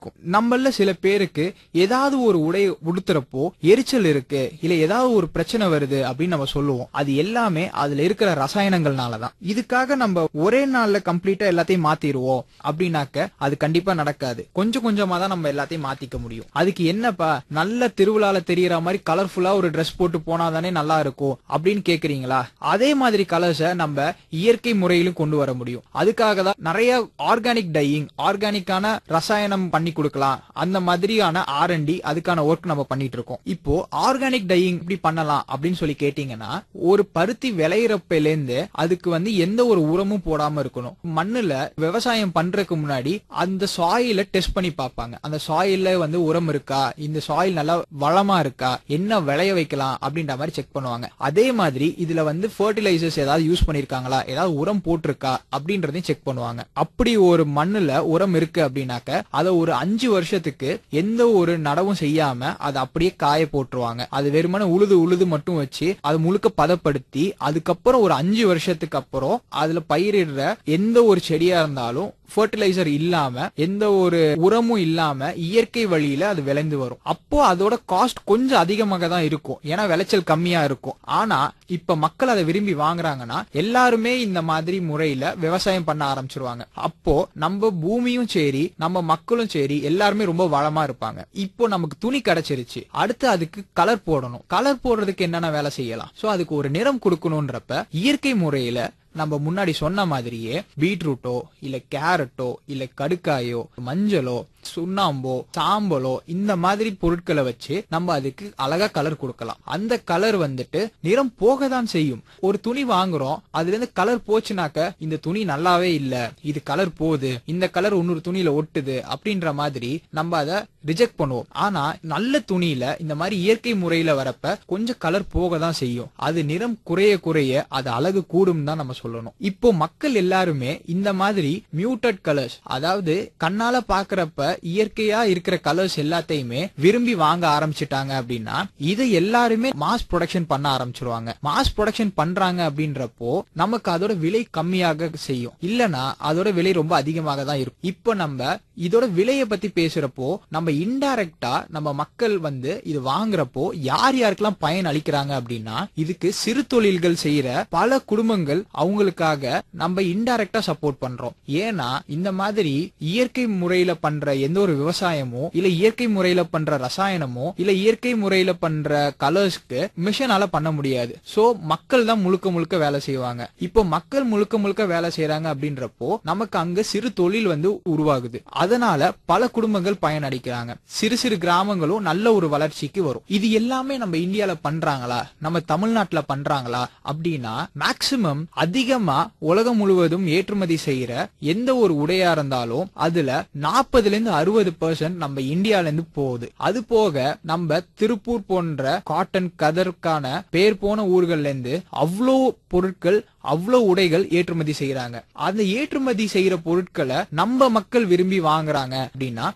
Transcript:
இருக்கும் நம்மள சில பேருக்கு ஏதாவது ஒரு உடை உடுத்துறப்போ எரிச்சல் இருக்கு இல்ல ஏதாவது ஒரு பிரச்சனை வருது அப்படின்னு நம்ம சொல்லுவோம் அது எல்லாமே அதுல இருக்கிற ரசாயனங்கள்னால தான் இதுக்காக நம்ம ஒரே நாள்ல கம்ப்ளீட்டா எல்லாத்தையும் மாத்திடுவோம் அப்படின்னாக்க அது கண்டிப்பா நடக்காது கொஞ்சம் கொஞ்சமா தான் நம்ம எல்லாத்தையும் மாத்திக்க முடியும் அதுக்கு என்னப்பா நல்ல திருவிழால தெரியற மாதிரி கலர்ஃபுல்லா ஒரு Dress போட்டு போனாதானே நல்லா இருக்கும் அப்படின்னு கேக்குறீங்களா அதே மாதிரி கலர்ஸை நம்ம இயற்கை முறையிலும் கொண்டு வர முடியும் அதுக்காக தான் நிறைய ஆர்கானிக் டையிங் ஆர்கானிக்கான ரசாயனம் பண்ணி கொடுக்கலாம் அந்த மாதிரியான ஆர் அதுக்கான ஒர்க் நம்ம பண்ணிட்டு இருக்கோம் இப்போ ஆர்கானிக் டையிங் இப்படி பண்ணலாம் அப்படின்னு சொல்லி கேட்டீங்கன்னா ஒரு பருத்தி விளையிறப்பில இருந்து அதுக்கு வந்து எந்த ஒரு உரமும் போடாம இருக்கணும் மண்ணுல விவசாயம் பண்றதுக்கு முன்னாடி அந்த சாயில டெஸ்ட் பண்ணி பார்ப்பாங்க அந்த சாயில்ல வந்து உரம் இருக்கா இந்த சாயில் நல்லா வளமா இருக்கா என்ன விளைய வைக்கலாம் அப்படின்ற மாதிரி செக் பண்ணுவாங்க அதே மாதிரி இதுல வந்து ஃபர்டிலைசர்ஸ் ஏதாவது யூஸ் பண்ணிருக்காங்களா ஏதாவது உரம் போட்டிருக்கா அப்படின்றதையும் செக் பண்ணுவாங்க அப்படி ஒரு மண்ணுல உரம் இருக்கு அப்படின்னாக்க அதை ஒரு அஞ்சு வருஷத்துக்கு எந்த ஒரு நடவும் செய்யாம அதை அப்படியே காய போட்டுருவாங்க அது வெறுமனே உழுது உழுது மட்டும் வச்சு அது முழுக்க பதப்படுத்தி அதுக்கப்புறம் ஒரு அஞ்சு வருஷத்துக்கு அப்புறம் அதுல பயிரிடுற எந்த ஒரு செடியா இருந்தாலும் ஃபர்டிலைசர் இல்லாம எந்த ஒரு உரமும் இல்லாம இயற்கை வழியில அது விளைந்து வரும் அப்போ அதோட காஸ்ட் கொஞ்சம் அதிகமாக தான் இருக்கும் ஏன்னா விளைச்சல் கம்மியா இருக்கும் ஆனா இப்ப மக்கள் அதை விரும்பி வாங்குறாங்கன்னா எல்லாருமே இந்த மாதிரி முறையில விவசாயம் பண்ண ஆரம்பிச்சிருவாங்க அப்போ நம்ம பூமியும் சரி நம்ம மக்களும் சரி எல்லாருமே ரொம்ப வளமா இருப்பாங்க இப்போ நமக்கு துணி கிடைச்சிருச்சு அடுத்து அதுக்கு கலர் போடணும் கலர் போடுறதுக்கு என்னென்ன வேலை செய்யலாம் சோ அதுக்கு ஒரு நிறம் கொடுக்கணும்ன்றப்ப இயற்கை முறையில நம்ம முன்னாடி சொன்ன மாதிரியே பீட்ரூட்டோ இல்ல கேரட்டோ இல்ல கடுக்காயோ மஞ்சளோ சுண்ணாம்போ சாம்பலோ இந்த மாதிரி பொருட்களை வச்சு நம்ம அதுக்கு அழகா கலர் கொடுக்கலாம் அந்த கலர் வந்துட்டு நிறம் போக தான் செய்யும் ஒரு துணி வாங்குறோம் அதுல இருந்து கலர் போச்சுனாக்க இந்த துணி நல்லாவே இல்ல இது கலர் போகுது இந்த கலர் இன்னொரு துணியில ஒட்டுது அப்படின்ற மாதிரி நம்ம அதை ரிஜெக்ட் பண்ணுவோம் ஆனா நல்ல துணியில இந்த மாதிரி இயற்கை முறையில வரப்ப கொஞ்சம் கலர் போக தான் செய்யும் அது நிறம் குறைய குறைய அது அழகு கூடும் தான் நம்ம சொல்லணும் இப்போ மக்கள் எல்லாருமே இந்த மாதிரி மியூட்டட் கலர்ஸ் அதாவது கண்ணால பாக்குறப்ப இயற்கையா இருக்கிற கலர்ஸ் எல்லாத்தையுமே விரும்பி வாங்க ஆரம்பிச்சிட்டாங்க அப்படின்னா இதை எல்லாருமே மாஸ் ப்ரொடக்ஷன் பண்ண ஆரம்பிச்சிருவாங்க மாஸ் ப்ரொடக்ஷன் பண்றாங்க அப்படின்றப்போ நமக்கு அதோட விலை கம்மியாக செய்யும் இல்லனா அதோட விலை ரொம்ப அதிகமாக தான் இருக்கும் இப்போ நம்ம இதோட விலையை பத்தி பேசுறப்போ நம்ம இன்டைரக்டா நம்ம மக்கள் வந்து இது வாங்குறப்போ யார் யாருக்கெல்லாம் பயன் அளிக்கிறாங்க அப்படின்னா இதுக்கு சிறு தொழில்கள் செய்யற பல குடும்பங்கள் அவங்களுக்காக நம்ம இன்டைரக்டா சப்போர்ட் பண்றோம் ஏன்னா இந்த மாதிரி இயற்கை முறையில பண்ற எந்த ஒரு விவசாயமோ இல்ல இயற்கை முறையில பண்ற ரசாயனமோ இல்ல இயற்கை முறையில பண்ற கலர்ஸ்க்கு மிஷனால பண்ண முடியாது சோ மக்கள் தான் முழுக்க முழுக்க வேலை செய்வாங்க இப்போ மக்கள் முழுக்க முழுக்க வேலை செய்யறாங்க அப்படின்றப்போ நமக்கு அங்க சிறு தொழில் வந்து உருவாகுது அதனால பல குடும்பங்கள் பயனடைக்கிறாங்க சிறு சிறு கிராமங்களும் நல்ல ஒரு வளர்ச்சிக்கு வரும் இது எல்லாமே நம்ம இந்தியால பண்றாங்களா நம்ம தமிழ்நாட்டுல பண்றாங்களா அப்படின்னா மேக்சிமம் அதிகமா உலகம் முழுவதும் ஏற்றுமதி செய்யற எந்த ஒரு உடையா இருந்தாலும் அதுல நாற்பதுல இருந்து அறுபது பெர்சன்ட் நம்ம இந்தியால இருந்து போகுது அது போக நம்ம திருப்பூர் போன்ற காட்டன் கதற்கான பேர் போன ஊர்கள்ல இருந்து அவ்வளோ பொருட்கள் அவ்வளவு உடைகள் ஏற்றுமதி செய்யறாங்க அந்த ஏற்றுமதி செய்யற பொருட்களை நம்ம மக்கள் விரும்பி வாங்குறாங்க அப்படின்னா